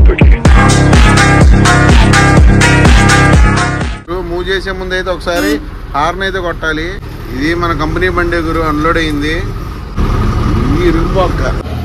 propagate. Move చేసే ముందు అయితే ఒకసారి హార్న్ అయితే కొట్టాలి ఇది మన కంపెనీ బండి గురు అన్లోడ్ అయింది ఈ రుంబొక్క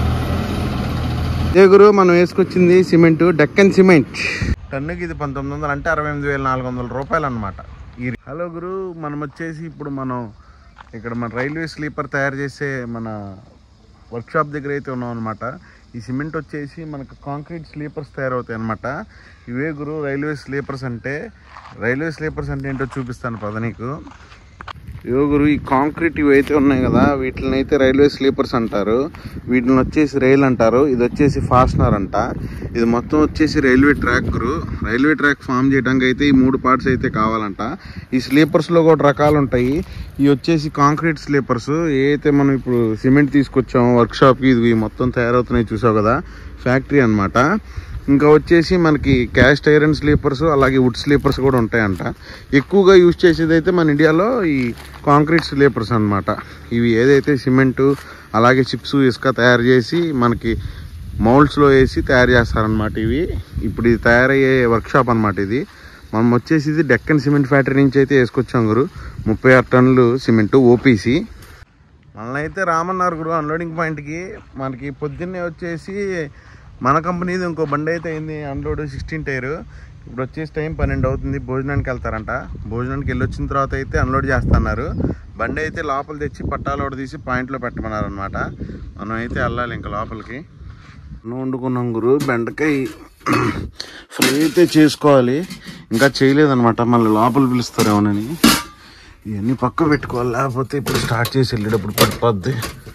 ఇదే గురు మనం వేసుకొచ్చింది సిమెంట్ డెక్కన్ సిమెంట్ టన్నుకి ఇది పంతొమ్మిది వందలు అంటే అరవై ఎనిమిది వేల నాలుగు వందల రూపాయలు అనమాట ఈ హలో గురు మనం వచ్చేసి ఇప్పుడు మనం ఇక్కడ మన రైల్వే స్లీపర్ తయారు చేసే మన వర్క్షాప్ దగ్గర అయితే ఉన్నాం అనమాట ఈ సిమెంట్ వచ్చేసి మనకు కాంక్రీట్ స్లీపర్స్ తయారవుతాయి అనమాట ఇవే గురు రైల్వే స్లీపర్స్ అంటే రైల్వే స్లీపర్స్ అంటే ఏంటో చూపిస్తాను పద నీకు ఇవో గురు ఈ కాంక్రీట్ ఇవి అయితే ఉన్నాయి కదా వీటిని అయితే రైల్వే స్లీపర్స్ అంటారు వీటిని వచ్చేసి రైల్ అంటారు ఇది వచ్చేసి ఫాస్ట్నర్ అంట ఇది మొత్తం వచ్చేసి రైల్వే ట్రాక్ గురు రైల్వే ట్రాక్ ఫామ్ చేయడానికి అయితే ఈ మూడు పార్ట్స్ అయితే కావాలంట ఈ స్లీపర్స్లో కూడా రకాలు ఉంటాయి ఇవి వచ్చేసి కాంక్రీట్ స్లీపర్స్ ఏ అయితే మనం ఇప్పుడు సిమెంట్ తీసుకొచ్చాము వర్క్షాప్కి ఇది మొత్తం తయారవుతున్నాయి చూసావు కదా ఫ్యాక్టరీ అన్నమాట ఇంకా వచ్చేసి మనకి క్యాస్ట్ ఐరన్ స్లీపర్స్ అలాగే వుడ్ స్లీపర్స్ కూడా ఉంటాయంట ఎక్కువగా యూజ్ చేసేది అయితే మన ఇండియాలో ఈ కాంక్రీట్ స్లీపర్స్ అన్నమాట ఇవి ఏదైతే సిమెంటు అలాగే చిప్స్ ఇసుక తయారు చేసి మనకి మౌల్డ్స్లో వేసి తయారు చేస్తారనమాట ఇవి ఇప్పుడు ఇది తయారయ్యే వర్క్షాప్ అనమాట ఇది మనం వచ్చేసి ఇది డెక్కన్ సిమెంట్ ఫ్యాక్టరీ నుంచి అయితే వేసుకొచ్చాం గురు ముప్పై ఆరు టన్నులు సిమెంటు ఓపీసీ మనల్ని అయితే రామన్నారు గురు అన్లోడింగ్ పాయింట్కి మనకి పొద్దున్నే వచ్చేసి మన కంపెనీది ఇంకో బండి అయితే అయింది అన్లోడ్ సిక్స్టీన్ టైర్ ఇప్పుడు వచ్చేసి టైం పన్నెండు అవుతుంది భోజనానికి వెళ్తారంట భోజనానికి వెళ్ళి వచ్చిన తర్వాత అయితే అన్లోడ్ చేస్తున్నారు బండి అయితే లోపల తెచ్చి పట్టాలోడ తీసి పాయింట్లో పెట్టమన్నారు అనమాట మనం అయితే వెళ్ళాలి ఇంకా లోపలికి అన్నం వండుకున్నాం గురు బెండకాయ ఫ్రై అయితే చేసుకోవాలి ఇంకా చేయలేదన్నమాట మళ్ళీ లోపల పిలుస్తారేమోనని ఇవన్నీ పక్క పెట్టుకోవాలి లేకపోతే ఇప్పుడు స్టార్ట్ చేసి వెళ్ళేటప్పుడు పడిపోద్ది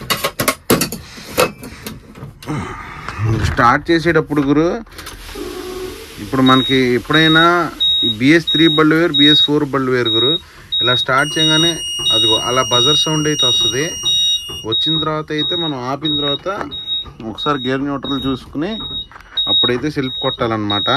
స్టార్ట్ చేసేటప్పుడు గురు ఇప్పుడు మనకి ఎప్పుడైనా బిఎస్ త్రీ బళ్ళు వేరు బిఎస్ ఫోర్ బళ్ళు వేరు గురు ఇలా స్టార్ట్ చేయగానే అది అలా బజర్ సౌండ్ అయితే వస్తుంది వచ్చిన తర్వాత అయితే మనం ఆపిన తర్వాత ఒకసారి గేర్ న్యూట్రల్ చూసుకుని అప్పుడైతే సెల్ఫ్ కొట్టాలన్నమాట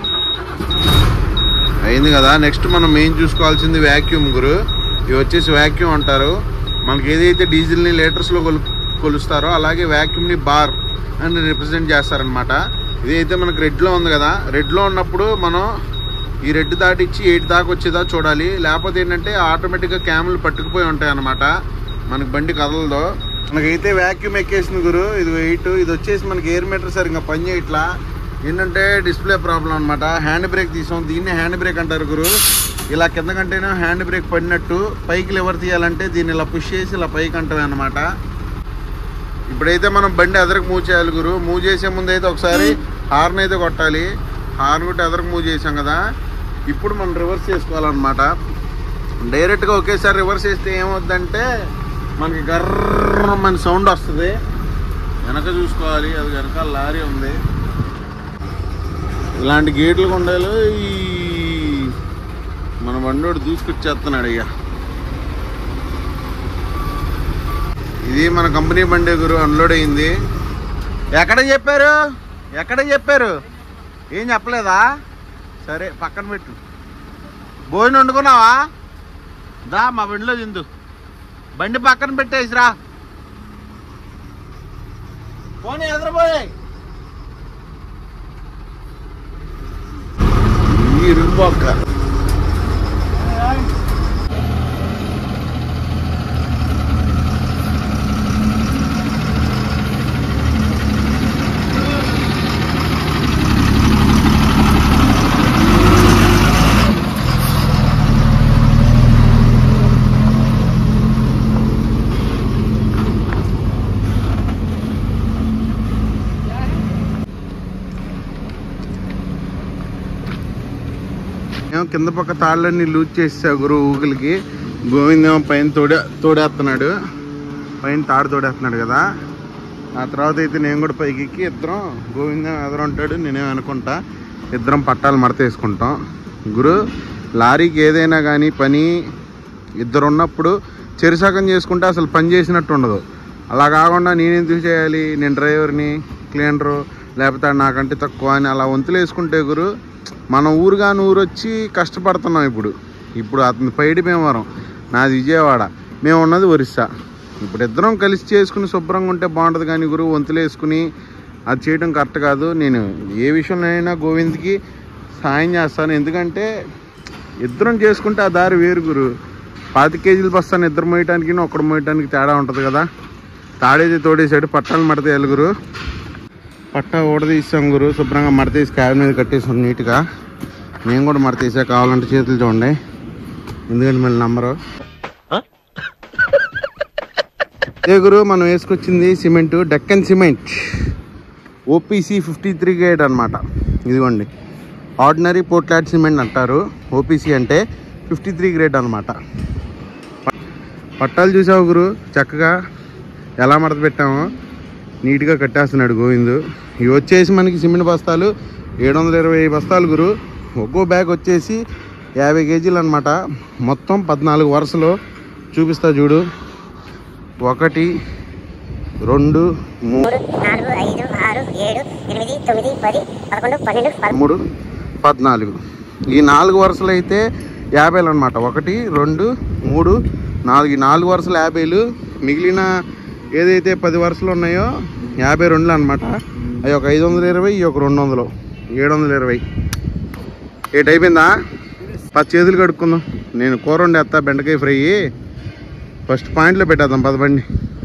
అయింది కదా నెక్స్ట్ మనం మెయిన్ చూసుకోవాల్సింది వ్యాక్యూమ్ గురు ఇవి వచ్చేసి వ్యాక్యూమ్ అంటారు మనకి ఏదైతే డీజిల్ని లీటర్స్లో కొలు కొలుస్తారో అలాగే వ్యాక్యూమ్ని బార్ అని రిప్రజెంట్ చేస్తారనమాట ఇదైతే మనకి రెడ్లో ఉంది కదా రెడ్లో ఉన్నప్పుడు మనం ఈ రెడ్ దాటిచ్చి ఎయిట్ దాకా వచ్చేదా చూడాలి లేకపోతే ఏంటంటే ఆటోమేటిక్గా క్యాములు పట్టుకుపోయి ఉంటాయి అనమాట మనకి బండి కదలదో మనకైతే వ్యాక్యూమ్ ఎక్కేసింది గురు ఇది ఎయిట్ ఇది వచ్చేసి మనకి ఎయిర్ మీటర్ సరిగ్గా పని చేయట్లా ఏంటంటే డిస్ప్లే ప్రాబ్లం అనమాట హ్యాండ్ బ్రేక్ తీసాం దీన్ని హ్యాండ్ బ్రేక్ అంటారు గురు ఇలా కింద కంటేనే హ్యాండ్ బ్రేక్ పడినట్టు పైకి లివర్ తీయాలంటే దీన్ని ఇలా పుష్ చేసి ఇలా పైకి అంటాం అనమాట ఇప్పుడైతే మనం బండి ఎదరకు మూవ్ చేయాలి గురు మూవ్ చేసే ముందు అయితే ఒకసారి హార్న్ అయితే కొట్టాలి హార్న్ కొట్టి ఎదరకు మూవ్ చేసాం కదా ఇప్పుడు మనం రివర్స్ చేసుకోవాలన్నమాట డైరెక్ట్గా ఒకేసారి రివర్స్ చేస్తే ఏమవుద్దంటే మనకి గర్ర మన సౌండ్ వస్తుంది వెనక చూసుకోవాలి అది వెనకాల లారీ ఉంది ఇలాంటి గేట్లు కొండలు ఈ మన బండోడు దూసుకొచ్చేస్తున్నాడు అయ్యా ఇది మన కంపెనీ బండి గురు అన్లోడ్ అయింది ఎక్కడ చెప్పారు ఎక్కడ చెప్పారు ఏం చెప్పలేదా సరే పక్కన పెట్టు భోజనం వండుకున్నావా దా మా బండిలో తిందు బండి పక్కన పెట్టేసిరా పోనీ ఎదురుపోయాయి ఈ రుంబొక్క ఏమో కింద పక్క తాళ్ళన్నీ లూజ్ చేసా గురు ఊగులకి గోవిందేమో పైన తోడే తోడేస్తున్నాడు పైన తాడు తోడేస్తున్నాడు కదా ఆ తర్వాత అయితే నేను కూడా పైకి ఎక్కి ఇద్దరం గోవిందం ఎదురు ఉంటాడు నేనేం అనుకుంటా ఇద్దరం పట్టాలు మడత వేసుకుంటాం గురు లారీకి ఏదైనా కానీ పని ఇద్దరు ఉన్నప్పుడు చెరుసగం చేసుకుంటే అసలు పని చేసినట్టు ఉండదు అలా కాకుండా నేను ఎందుకు చేయాలి నేను డ్రైవర్ని క్లీనరు లేకపోతే ఆడు నాకంటే తక్కువ అని అలా వంతులు వేసుకుంటే గురు మన ఊరుగాని ఊరు వచ్చి కష్టపడుతున్నాం ఇప్పుడు ఇప్పుడు అతని పైడి భీమవరం నాది విజయవాడ మేము ఉన్నది ఒరిస్సా ఇప్పుడు ఇద్దరం కలిసి చేసుకుని శుభ్రంగా ఉంటే బాగుంటుంది కానీ గురువు వంతులు వేసుకుని అది చేయడం కరెక్ట్ కాదు నేను ఏ విషయంలోనైనా గోవింద్కి సాయం చేస్తాను ఎందుకంటే ఇద్దరం చేసుకుంటే ఆ దారి వేరు గురు పాతి కేజీలు బస్తాను ఇద్దరు మోయటానికి ఒక్కడు మోయటానికి తేడా ఉంటుంది కదా తాడేది తోడేసాడు పట్టాలు మడత ఎలుగురు పట్టా ఊడదీసాం గురు శుభ్రంగా మడతీసి క్యాబ్ మీద కట్టేసాం నీట్గా నేను కూడా మడతీసా కావాలంటే చేతులు చూడండి ఎందుకంటే మళ్ళీ నంబరు ఏ గురు మనం వేసుకొచ్చింది cement Deccan cement OPC fifty three grade అనమాట ఇదిగోండి ఆర్డినరీ పోర్ట్లాడ్ సిమెంట్ అంటారు ఓపీసీ అంటే ఫిఫ్టీ త్రీ గ్రేడ్ అనమాట పట్టాలు చూసావు గురు చక్కగా ఎలా మడత పెట్టామో నీట్గా కట్టేస్తున్నాడు గోవిందు ఇవి వచ్చేసి మనకి సిమెంట్ బస్తాలు ఏడు వందల ఇరవై బస్తాలు గురు ఒక్కో బ్యాగ్ వచ్చేసి యాభై కేజీలు అనమాట మొత్తం పద్నాలుగు వరుసలో చూపిస్తా చూడు ఒకటి రెండు మూడు మూడు నాలుగు ఐదు ఆరు ఏడు ఎనిమిది తొమ్మిది పది పదకొండు పన్నెండు పదమూడు మూడు పద్నాలుగు ఈ నాలుగు వరుసలు అయితే యాభైలు అనమాట ఒకటి రెండు మూడు నాలుగు ఈ నాలుగు వరుసలు యాభైలు మిగిలిన ఏదైతే పది వరుసలు ఉన్నాయో యాభై రెండులు అనమాట అవి ఒక ఐదు వందల ఇరవై ఈ ఒక రెండు వందలు ఏడు వందల ఇరవై ఏట్ అయిపోయిందా పది చేతులు కడుక్కుందాం నేను కూర వండేస్తా బెండకాయ ఫ్రై ఫస్ట్ పాయింట్లో పెట్టేద్దాం పదబండి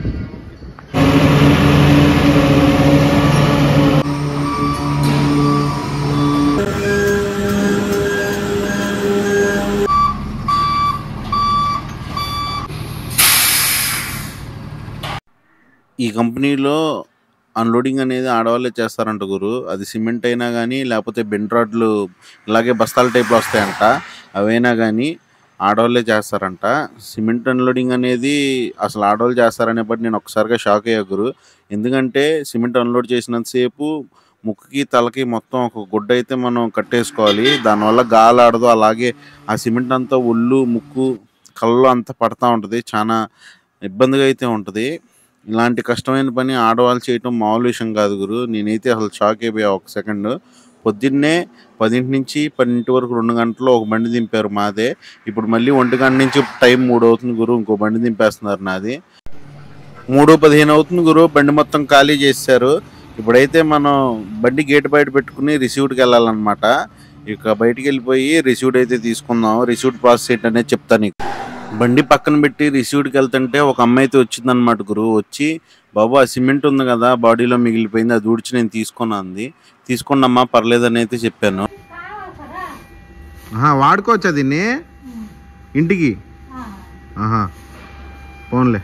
ఈ కంపెనీలో అన్లోడింగ్ అనేది ఆడవాళ్ళే చేస్తారంట గురు అది సిమెంట్ అయినా కానీ లేకపోతే బెండ్ రాడ్లు ఇలాగే బస్తాల టైప్లో వస్తాయంట అవైనా కానీ ఆడవాళ్ళే చేస్తారంట సిమెంట్ అన్లోడింగ్ అనేది అసలు ఆడవాళ్ళు చేస్తారనే బట్టి నేను ఒకసారిగా షాక్ అయ్యా గురు ఎందుకంటే సిమెంట్ అన్లోడ్ చేసినంతసేపు ముక్కుకి తలకి మొత్తం ఒక గుడ్డ అయితే మనం కట్టేసుకోవాలి దానివల్ల గాలి ఆడదు అలాగే ఆ సిమెంట్ అంతా ఒళ్ళు ముక్కు కళ్ళు అంతా పడతా ఉంటుంది చాలా ఇబ్బందిగా అయితే ఉంటుంది ఇలాంటి కష్టమైన పని ఆడవాళ్ళు చేయటం మామూలు విషయం కాదు గురు నేనైతే అసలు షాక్ అయిపోయా ఒక సెకండ్ పొద్దున్నే పదింటి నుంచి పన్నెండింటి వరకు రెండు గంటలు ఒక బండి దింపారు మాదే ఇప్పుడు మళ్ళీ ఒంటి గంట నుంచి టైం మూడు అవుతుంది గురు ఇంకో బండి దింపేస్తున్నారు నాది మూడు పదిహేను అవుతుంది గురు బండి మొత్తం ఖాళీ చేశారు ఇప్పుడైతే మనం బండి గేట్ బయట పెట్టుకుని రిసీవ్డ్కి వెళ్ళాలన్నమాట ఇక బయటికి వెళ్ళిపోయి రిసీవ్డ్ అయితే తీసుకుందాం రిసీవ్డ్ ప్రాసెస్ ఏంటనేది చెప్తాను నీకు బండి పక్కన పెట్టి రిసీవ్డ్కి వెళ్తుంటే ఒక అమ్మాయి అయితే వచ్చిందనమాట గురు వచ్చి బాబు ఆ సిమెంట్ ఉంది కదా బాడీలో మిగిలిపోయింది అది ఊడ్చి నేను తీసుకున్నా అంది తీసుకున్నమ్మా పర్లేదని అయితే చెప్పాను వాడుకోవచ్చా దీన్ని ఇంటికి ఆహా ఫోన్లే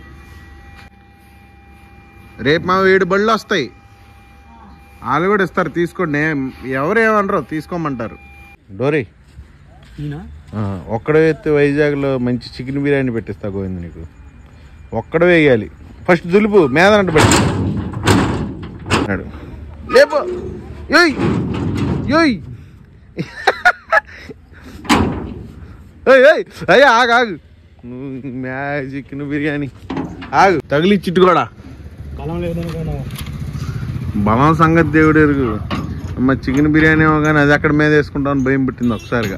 రేపు మా ఏడు బళ్ళు వస్తాయి వాళ్ళు కూడా ఇస్తారు తీసుకోండి ఎవరు ఏమనరు తీసుకోమంటారు డోరీ ఆ, ఒక్కడే ఎత్తి వైజాగ్లో మంచి చికెన్ బిర్యానీ పెట్టిస్తా గోవింద్ నీకు ఒక్కడ వేయాలి ఫస్ట్ దులుపు మేదనంట పెట్టి అన్నాడు. లేపు ఏయ్ ఏయ్ ఏయ్ ఏయ్ అయ్యా ఆగు ఆగు నువ్వు మ్యా చికెన్ బిర్యానీ ఆగు తగిలిచ్చిట్టు కూడా బలం సంగతి దేవుడు ఎరుగు అమ్మ చికెన్ బిర్యానీ ఏమో కానీ అది ఎక్కడ మీద వేసుకుంటామని భయం పెట్టింది ఒకసారిగా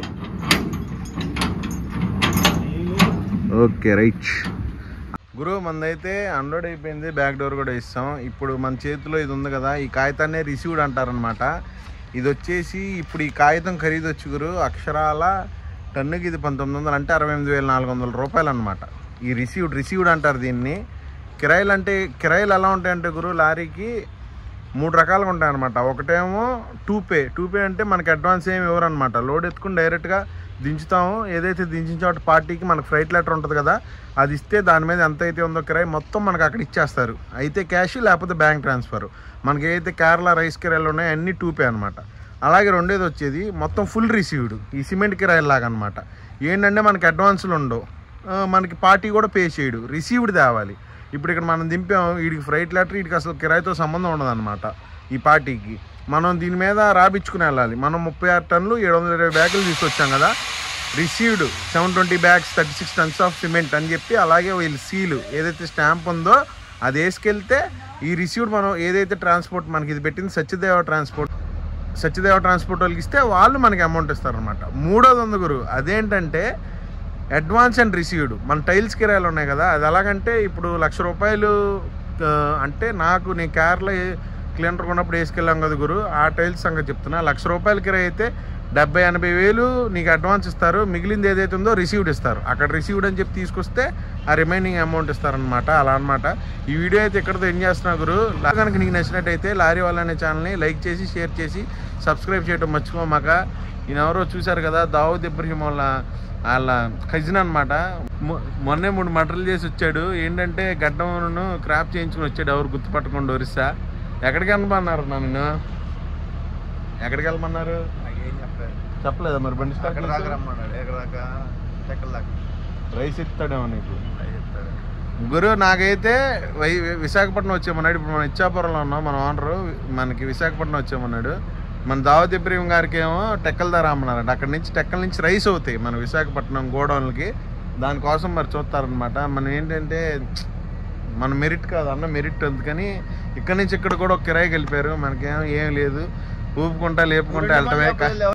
ఓకే రైట్ గురు మనదైతే అన్లోడ్ అయిపోయింది బ్యాక్ డోర్ కూడా ఇస్తాం ఇప్పుడు మన చేతిలో ఇది ఉంది కదా ఈ కాగితాన్ని రిసీవ్డ్ అంటారనమాట ఇది వచ్చేసి ఇప్పుడు ఈ కాగితం ఖరీదు వచ్చి గురు అక్షరాల టన్నుకి ఇది పంతొమ్మిది వందలు అంటే అరవై ఎనిమిది వేల నాలుగు వందల రూపాయలు అనమాట ఈ రిసీవ్డ్ రిసీవ్డ్ అంటారు దీన్ని కిరాయిలు అంటే కిరాయిలు ఎలా ఉంటాయంటే గురు లారీకి మూడు రకాలుగా ఉంటాయి అనమాట ఒకటేమో టూ పే టూ పే అంటే మనకి అడ్వాన్స్ ఏమి ఇవ్వరు అనమాట లోడ్ ఎత్తుకుని డైరెక్ట్గా దించుతాము ఏదైతే దించిన చోట పార్టీకి మనకు ఫ్లైట్ లెటర్ ఉంటుంది కదా అది ఇస్తే దాని మీద ఎంత అయితే ఉందో కిరాయి మొత్తం మనకు అక్కడ ఇచ్చేస్తారు అయితే క్యాష్ లేకపోతే బ్యాంక్ ట్రాన్స్ఫర్ మనకి ఏదైతే కేరళ రైస్ కిరాయిలు ఉన్నాయో అన్నీ టూ పే అనమాట అలాగే రెండేది వచ్చేది మొత్తం ఫుల్ రిసీవ్డ్ ఈ సిమెంట్ కిరాయిలు లాగా అనమాట ఏంటంటే మనకి అడ్వాన్సులు ఉండవు ఆ, మనకి పార్టీ కూడా పే చేయడు రిసీవ్డ్ తేవాలి ఇప్పుడు ఇక్కడ మనం దింపాం వీడికి ఫ్లైట్ లెటర్ వీడికి అసలు కిరాయితో సంబంధం ఉండదు అనమాట ఈ పార్టీకి మనం దీని మీద రాబిచ్చుకుని వెళ్ళాలి మనం ముప్పై ఆరు టన్నులు ఏడు వందల ఇరవై బ్యాగులు తీసుకొచ్చాం కదా received seven twenty bags thirty six tons of cement అని చెప్పి అలాగే వీళ్ళు సీలు ఏదైతే స్టాంప్ ఉందో అది వేసుకెళ్తే ఈ రిసీవ్డ్ మనం ఏదైతే ట్రాన్స్పోర్ట్ మనకి ఇది పెట్టింది సత్యదేవ ట్రాన్స్పోర్ట్ సత్యదేవ ట్రాన్స్పోర్ట్ వాళ్ళకి ఇస్తే వాళ్ళు మనకి అమౌంట్ ఇస్తారనమాట మూడోది ఉంది గురు అదేంటంటే అడ్వాన్స్ అండ్ రిసీవ్డ్ మన టైల్స్ కిరాయిలు ఉన్నాయి కదా అది ఎలాగంటే ఇప్పుడు లక్ష రూపాయలు ఆ, అంటే నాకు నేను కేరళ స్ప్లెండర్ కొన్నప్పుడు వేసుకెళ్ళాం కదా గురు ఆ టైల్స్ సంగతి చెప్తున్నా లక్ష రూపాయల కిరాయి అయితే డెబ్బై ఎనభై వేలు నీకు అడ్వాన్స్ ఇస్తారు మిగిలింది ఏదైతే ఉందో రిసీవ్డ్ ఇస్తారు అక్కడ రిసీవ్డ్ అని చెప్పి తీసుకొస్తే ఆ రిమైనింగ్ అమౌంట్ ఇస్తారనమాట అలా అనమాట ఈ వీడియో అయితే ఇక్కడతో ఏం చేస్తున్నా గురు లా- కనుక నీకు నచ్చినట్టయితే లారీ వాళ్ళ అనే ఛానల్ని లైక్ చేసి షేర్ చేసి సబ్స్క్రైబ్ చేయడం మర్చిపోమాక ఈయన ఎవరో చూశారు కదా దావుద్ ఇబ్రహీం వాళ్ళ వాళ్ళ కజిన్ అనమాట మొన్నే మూడు మటర్లు చేసి వచ్చాడు ఏంటంటే గడ్డను క్రాప్ చేయించుకుని వచ్చాడు ఎవరు గుర్తుపట్టకుండా ఒరిస్సా ఎక్కడికి వెళ్ళమన్నారు నన్ను ఎక్కడికి వెళ్ళమన్నారు చెప్పలేదా మరి బండి స్టాప్ అక్కడ దాకా రమ్మన్నాడు ఎక్కడ దాకా ఎక్కడ దాకా రైస్ ఇస్తాడేమో నీకు గురు నాకైతే వై- విశాఖపట్నం వచ్చామన్నాడు ఇప్పుడు మనం ఇచ్చాపురంలో ఉన్నాం మన ఓనరు మనకి విశాఖపట్నం వచ్చామన్నాడు మన దావత్ ఇబ్రహీం గారికి ఏమో టెక్కల ధర అమ్మన్నారంట అక్కడ నుంచి టెక్కల నుంచి రైస్ అవుతాయి మన విశాఖపట్నం గోడౌన్లకి దానికోసం మరి చూస్తారనమాట మనం ఏంటంటే మన మెరిట్ కాదు అన్న మెరిట్ అందుకని ఇక్కడ నుంచి ఇక్కడ కూడా ఒక కిరాయికి వెళ్ళిపోయారు మనకేం ఏం లేదు ఊపుకుంటా లేపుకుంటా వెళ్ళటమే కా-